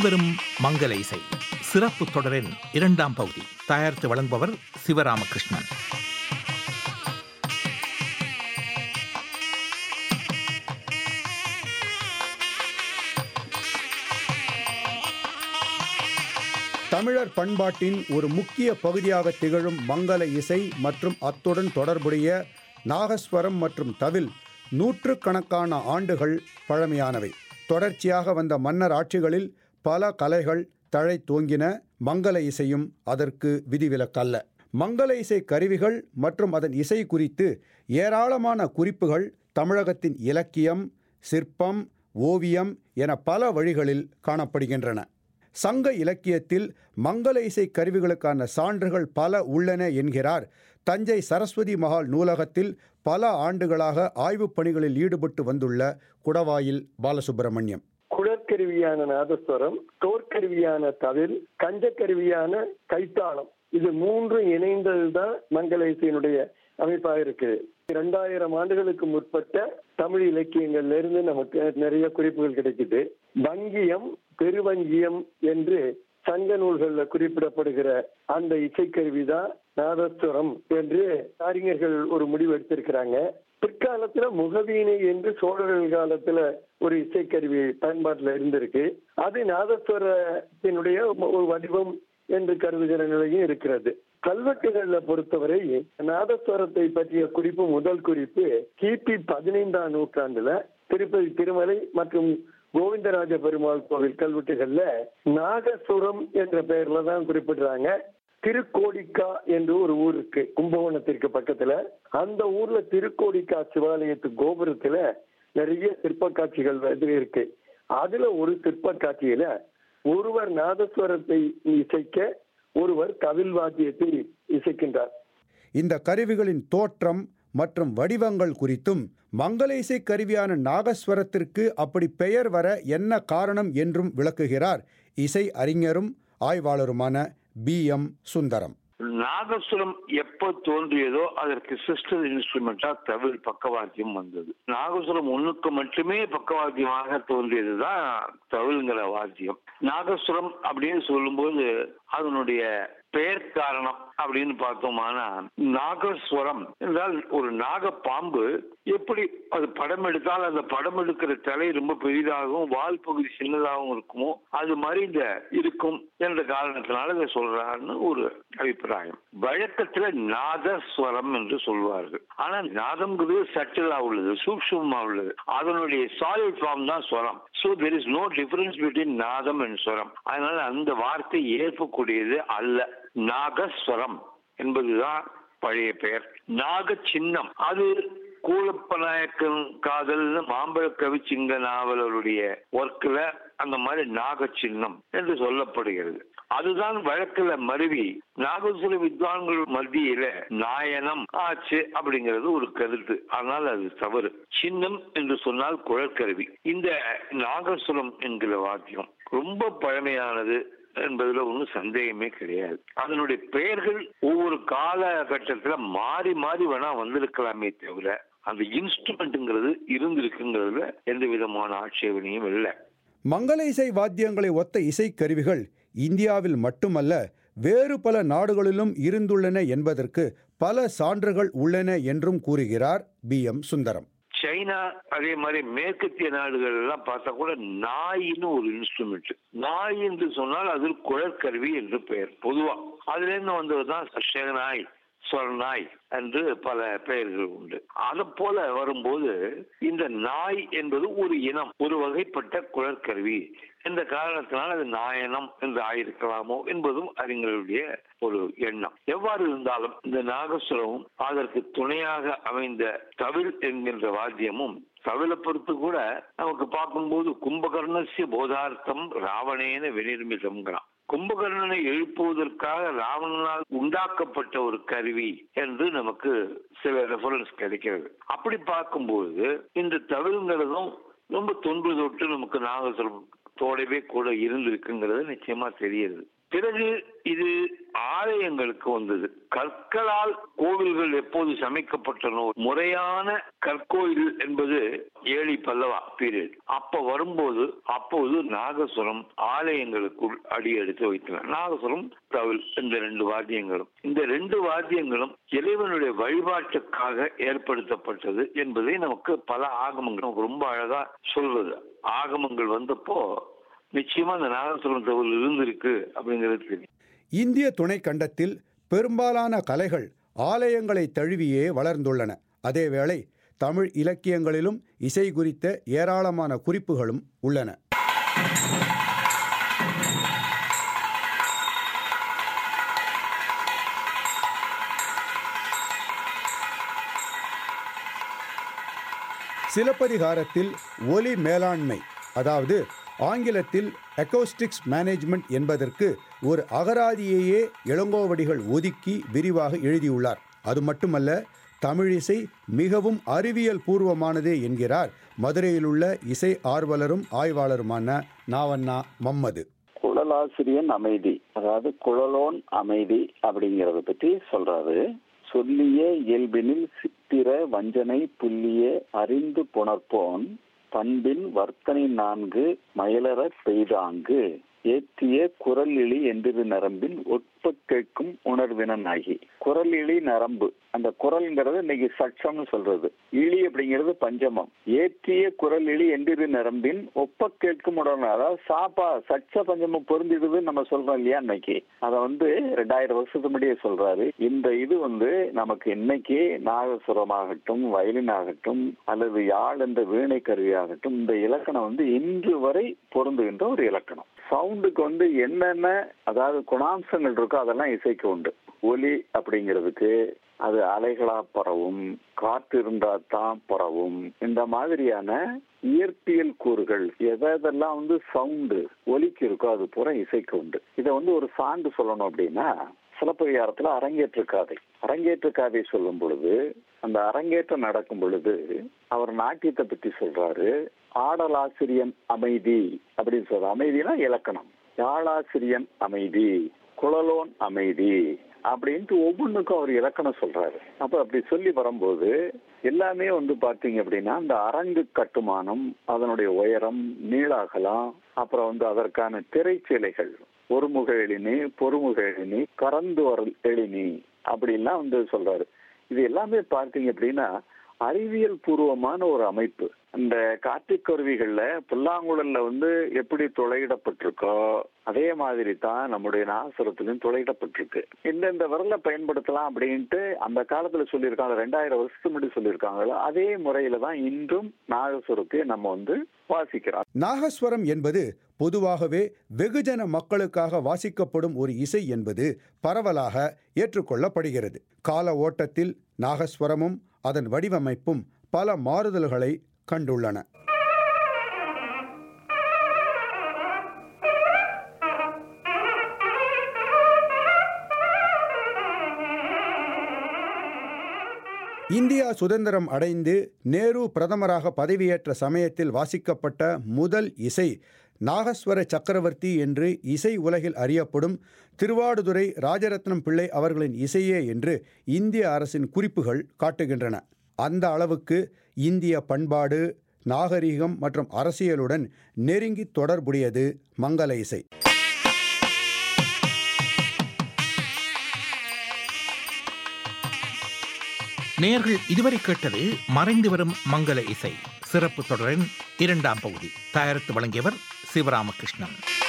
இனிவரும் மங்கள இசை சிறப்பு தொடரின் இரண்டாம் பகுதி தயாரித்து வழங்குபவர் சிவராமகிருஷ்ணன் தமிழர் பண்பாட்டின் ஒரு முக்கிய பகுதியாக திகழும் மங்கள இசை மற்றும் அத்துடன் தொடர்புடைய நாகஸ்வரம் மற்றும் தவில் நூற்றுக்கணக்கான ஆண்டுகள் பழமையானவை தொடர்ச்சியாக வந்த மன்னர் ஆட்சிகளில் பல கலைகள் தழை தோங்கின மங்கள இசையும் அதற்கு விதிவிலக்கல்ல மங்கள இசை கருவிகள் மற்றும் அதன் இசை குறித்து ஏராளமான குறிப்புகள் தமிழகத்தின் இலக்கியம் சிற்பம் ஓவியம் என பல வழிகளில் காணப்படுகின்றன சங்க இலக்கியத்தில் மங்கள இசை கருவிகளுக்கான சான்றுகள் பல உள்ளன என்கிறார் தஞ்சை சரஸ்வதி மகால் நூலகத்தில் பல ஆண்டுகளாக ஆய்வுப் பணிகளில் ஈடுபட்டு வந்துள்ள குடவாயில் பாலசுப்பிரமணியம் குழற்கருவியான நாதஸ்வரம் தோற்கருவியான தவில் கஞ்சக்கருவியான கைத்தாளம் இது மூன்றும் இணைந்ததுதான் மங்கள இசையினுடைய அமைப்பாக இருக்கு இரண்டாயிரம் ஆண்டுகளுக்கு முற்பட்ட தமிழ் இலக்கியங்கள்ல இருந்து நமக்கு நிறைய குறிப்புகள் கிடைக்குது வங்கியம் பெருவங்கியம் என்று சங்க நூல்கள்ல குறிப்பிடப்படுகிற அந்த இசைக்கருவி தான் நாதஸ்வரம் என்று அறிஞர்கள் ஒரு முடிவு எடுத்திருக்கிறாங்க பிற்காலத்துல முகவீணை என்று சோழர்கள் காலத்துல ஒரு இசைக்கருவி பயன்பாட்டுல இருந்திருக்கு அது நாதஸ்வரத்தினுடைய ஒரு வடிவம் என்று கருதுகிற நிலையும் இருக்கிறது கல்வெட்டுகள்ல பொறுத்தவரை நாதஸ்வரத்தை பற்றிய குறிப்பு முதல் குறிப்பு கிபி பதினைந்தாம் நூற்றாண்டுல திருப்பதி திருமலை மற்றும் கோவிந்தராஜ பெருமாள் கோவில் கல்வெட்டுகள்ல நாகசுரம் என்ற பெயர்ல தான் குறிப்பிடுறாங்க திருக்கோடிக்கா என்று ஒரு ஊர் இருக்கு கும்பகோணத்திற்கு பக்கத்துல அந்த ஊர்ல திருக்கோடிக்கா சிவாலயத்து கோபுரத்துல நிறைய சிற்ப காட்சிகள் இருக்கு அதுல ஒரு சிற்ப காட்சியில ஒருவர் நாதஸ்வரத்தை இசைக்க ஒருவர் கவில் வாத்தியத்தை இசைக்கின்றார் இந்த கருவிகளின் தோற்றம் மற்றும் வடிவங்கள் குறித்தும் மங்கள இசை கருவியான நாகஸ்வரத்திற்கு அப்படி பெயர் வர என்ன காரணம் என்றும் விளக்குகிறார் இசை அறிஞரும் ஆய்வாளருமான பி எம் சுந்தரம் நாகசுரம் எப்ப தோன்றியதோ அதற்கு சிஸ்டர் இன்ஸ்ட்ருமெண்டா தவில் பக்கவாத்தியம் வந்தது நாகசுரம் ஒண்ணுக்கு மட்டுமே பக்கவாத்தியமாக தோன்றியதுதான் தவிழ்ங்கிற வாத்தியம் நாகசுரம் அப்படின்னு சொல்லும்போது அதனுடைய பெயர் காரணம் அப்படின்னு பார்த்தோம்னா நாகஸ்வரம் என்றால் ஒரு நாக பாம்பு எப்படி அது படம் எடுத்தால் அந்த படம் எடுக்கிற தலை ரொம்ப பெரிதாகவும் வால் பகுதி சின்னதாகவும் இருக்குமோ அது மாதிரி இந்த இருக்கும் என்ற காரணத்தினால இதை சொல்றாருன்னு ஒரு அபிப்பிராயம் வழக்கத்துல நாதஸ்வரம் என்று சொல்வார்கள் ஆனா நாதம்ங்கிறது சட்டிலா உள்ளது சூக்ஷமா உள்ளது அதனுடைய சாலிட் ஃபார்ம் தான் ஸ்வரம் so there is no difference between நாதம் அண்ட் ஸ்வரம் அதனால அந்த வார்த்தை ஏற்பக்கூடியது அல்ல நாகஸ்வரம் என்பதுதான் பழைய பெயர் நாக சின்னம் அது கூலப்பநாயக்கன் காதல் மாம்பழ கவிச்சிங்க நாவலருடைய ஒர்க்ல அந்த மாதிரி நாக சின்னம் என்று சொல்லப்படுகிறது அதுதான் வழக்குல மருவி நாகசுர வித்வான்கள் மத்தியில நாயனம் ஆச்சு அப்படிங்கிறது ஒரு கருத்து ஆனால் அது தவறு சின்னம் என்று சொன்னால் குழற்கருவி இந்த நாகசுரம் என்கிற வாக்கியம் ரொம்ப பழமையானது என்பதுல ஒன்றும் சந்தேகமே கிடையாது அதனுடைய பெயர்கள் ஒவ்வொரு காலகட்டத்துல மாறி மாறி வேணா வந்திருக்கலாமே தவிர அந்த இன்ஸ்ட்ருமெண்ட்ங்கிறது இருந்திருக்குங்கிறதுல எந்த விதமான ஆட்சேபனையும் இல்லை மங்கள இசை வாத்தியங்களை ஒத்த இசைக்கருவிகள் இந்தியாவில் மட்டுமல்ல வேறு பல நாடுகளிலும் இருந்துள்ளன என்பதற்கு பல சான்றுகள் உள்ளன என்றும் கூறுகிறார் பி எம் சுந்தரம் சைனா அதே மாதிரி மேற்கத்திய நாடுகள் எல்லாம் பார்த்தா கூட நாயின்னு ஒரு இன்ஸ்ட்ருமெண்ட் நாய் என்று சொன்னால் அது குழற்கருவி என்று பெயர் பொதுவா அதுல இருந்து வந்ததுதான் ஷெகனாய் சொர்நாய் என்று பல பெயர்கள் உண்டு அதை போல வரும்போது இந்த நாய் என்பது ஒரு இனம் ஒரு வகைப்பட்ட குழற்கருவி என்ற காரணத்தினால் அது நாயனம் என்று ஆயிருக்கலாமோ என்பதும் அறிஞர்களுடைய ஒரு எண்ணம் எவ்வாறு இருந்தாலும் இந்த நாகசுரமும் அதற்கு துணையாக அமைந்த தவில் என்கின்ற வாத்தியமும் தவிலை பொறுத்து கூட நமக்கு பார்க்கும்போது கும்பகர்ணசிய போதார்த்தம் ராவணேன விநிர்மிதம்ங்கிறான் கும்பகர்ணனை எழுப்புவதற்காக ராவணனால் உண்டாக்கப்பட்ட ஒரு கருவி என்று நமக்கு சில ரெஃபரன்ஸ் கிடைக்கிறது அப்படி பார்க்கும்போது இந்த தவிழ்ங்கிறதும் ரொம்ப தொன்று தொட்டு நமக்கு நாகசுரம் தோடவே கூட இருந்திருக்குங்கிறது நிச்சயமா தெரியுது பிறகு இது ஆலயங்களுக்கு வந்தது கற்களால் கோவில்கள் எப்போது சமைக்கப்பட்டனோ முறையான கற்கோயில் என்பது ஏழி பல்லவா பீரியட் அப்ப வரும்போது அப்போது நாகசுரம் ஆலயங்களுக்குள் அடி எடுத்து வைத்தனர் நாகசுரம் தவில் இந்த ரெண்டு வாத்தியங்களும் இந்த ரெண்டு வாத்தியங்களும் இறைவனுடைய வழிபாட்டுக்காக ஏற்படுத்தப்பட்டது என்பதை நமக்கு பல ஆகமங்கள் நமக்கு ரொம்ப அழகா சொல்வது ஆகமங்கள் வந்தப்போ நிச்சயமா அந்த நாகசுரம் தவில் இருந்திருக்கு அப்படிங்கிறது தெரியும் இந்திய துணைக்கண்டத்தில் பெரும்பாலான கலைகள் ஆலயங்களை தழுவியே வளர்ந்துள்ளன அதேவேளை தமிழ் இலக்கியங்களிலும் இசை குறித்த ஏராளமான குறிப்புகளும் உள்ளன சிலப்பதிகாரத்தில் ஒலி மேலாண்மை அதாவது ஆங்கிலத்தில் அக்கோஸ்டிக்ஸ் மேனேஜ்மெண்ட் என்பதற்கு ஒரு அகராதியையே இளங்கோவடிகள் ஒதுக்கி விரிவாக எழுதியுள்ளார் அது மட்டுமல்ல தமிழிசை மிகவும் அறிவியல் பூர்வமானது என்கிறார் மதுரையில் உள்ள இசை ஆர்வலரும் ஆய்வாளருமான நாவண்ணா மம்மது குழலாசிரியன் அமைதி அதாவது குழலோன் அமைதி அப்படிங்கறத பத்தி சொல்றாரு சொல்லிய இயல்பினில் சித்திர வஞ்சனை புல்லிய அறிந்து புணர்ப்போன் பண்பின் வர்த்தனை நான்கு மயிலற பெய்தாங்கு ஏத்திய குரல் இழி என்றது நரம்பின் ஒற்ப கேட்கும் உணர்வினன் ஆகி குரல் இழி நரம்பு அந்த குரல்ங்கிறது இன்னைக்கு சட்சம்னு சொல்றது இழி அப்படிங்கிறது பஞ்சமம் ஏற்றிய குரல் இழி என்றிரு நரம்பின் ஒப்ப கேட்கும் உணர்வு அதாவது சாப்பா சட்ச பஞ்சமம் பொருந்திடுது நம்ம சொல்றோம் இல்லையா இன்னைக்கு அதை வந்து ரெண்டாயிரம் வருஷத்துக்கு முன்னாடியே சொல்றாரு இந்த இது வந்து நமக்கு இன்னைக்கு நாகசுரமாகட்டும் வயலின் ஆகட்டும் அல்லது யாழ் என்ற வீணை கருவியாகட்டும் இந்த இலக்கணம் வந்து இன்று வரை பொருந்துகின்ற ஒரு இலக்கணம் சவுண்டுக்கு வந்து என்னென்ன அதாவது குணாம்சங்கள் இருக்கோ அதெல்லாம் இசைக்கு உண்டு ஒலி அப்படிங்கிறதுக்கு அது அலைகளா பரவும் காற்று இருந்தா தான் பரவும் இந்த மாதிரியான இயற்பியல் கூறுகள் எதெல்லாம் வந்து சவுண்டு ஒலிக்கு இருக்கோ அது பூரா இசைக்கு உண்டு இதை வந்து ஒரு சான்று சொல்லணும் அப்படின்னா சிலப்பதிகாரத்துல அரங்கேற்று காதை அரங்கேற்று காதை சொல்லும் பொழுது அந்த அரங்கேற்றம் நடக்கும் பொழுது அவர் நாட்டியத்தை பத்தி சொல்றாரு ஆடலாசிரியன் அமைதி அப்படின்னு சொல்ற அமைதினா இலக்கணம் யாழாசிரியன் அமைதி குழலோன் அமைதி அப்படின்ட்டு ஒவ்வொன்றுக்கும் அவர் இலக்கணம் சொல்றாரு அப்ப அப்படி சொல்லி வரும்போது எல்லாமே வந்து பாத்தீங்க அப்படின்னா அந்த அரங்கு கட்டுமானம் அதனுடைய உயரம் நீளாகலாம் அப்புறம் வந்து அதற்கான திரைச்சீலைகள் ஒருமுக எழினி பொறுமுக எழினி கறந்து வரல் எழினி அப்படின்லாம் வந்து சொல்றாரு இது எல்லாமே பார்த்தீங்க அப்படின்னா அறிவியல் பூர்வமான ஒரு அமைப்பு இந்த கார்த்திக் கருவிகள்ல புல்லாங்குழல்ல வந்து எப்படி துளையிடப்பட்டிருக்கோ அதே மாதிரி தான் நம்முடைய நாசுரத்திலும் துளையிடப்பட்டிருக்கு இந்தந்த விரலை பயன்படுத்தலாம் அப்படின்ட்டு அந்த காலத்துல சொல்லியிருக்காங்க ரெண்டாயிரம் வருஷத்துக்கு முன்னாடி சொல்லியிருக்காங்களோ அதே முறையில தான் இன்றும் நாகசுரத்தை நம்ம வந்து வாசிக்கிறோம் நாகஸ்வரம் என்பது பொதுவாகவே வெகுஜன மக்களுக்காக வாசிக்கப்படும் ஒரு இசை என்பது பரவலாக ஏற்றுக்கொள்ளப்படுகிறது கால ஓட்டத்தில் நாகஸ்வரமும் அதன் வடிவமைப்பும் பல மாறுதல்களை கண்டுள்ளன இந்தியா சுதந்திரம் அடைந்து நேரு பிரதமராக பதவியேற்ற சமயத்தில் வாசிக்கப்பட்ட முதல் இசை நாகஸ்வர சக்கரவர்த்தி என்று இசை உலகில் அறியப்படும் திருவாடுதுறை ராஜரத்னம் பிள்ளை அவர்களின் இசையே என்று இந்திய அரசின் குறிப்புகள் காட்டுகின்றன அந்த அளவுக்கு இந்திய பண்பாடு நாகரிகம் மற்றும் அரசியலுடன் நெருங்கி தொடர்புடையது மங்கள இசை நேர்கள் இதுவரை கேட்டது மறைந்து வரும் மங்கள இசை சிறப்பு தொடரின் இரண்டாம் பகுதி தயாரித்து வழங்கியவர் சிவராமகிருஷ்ணன்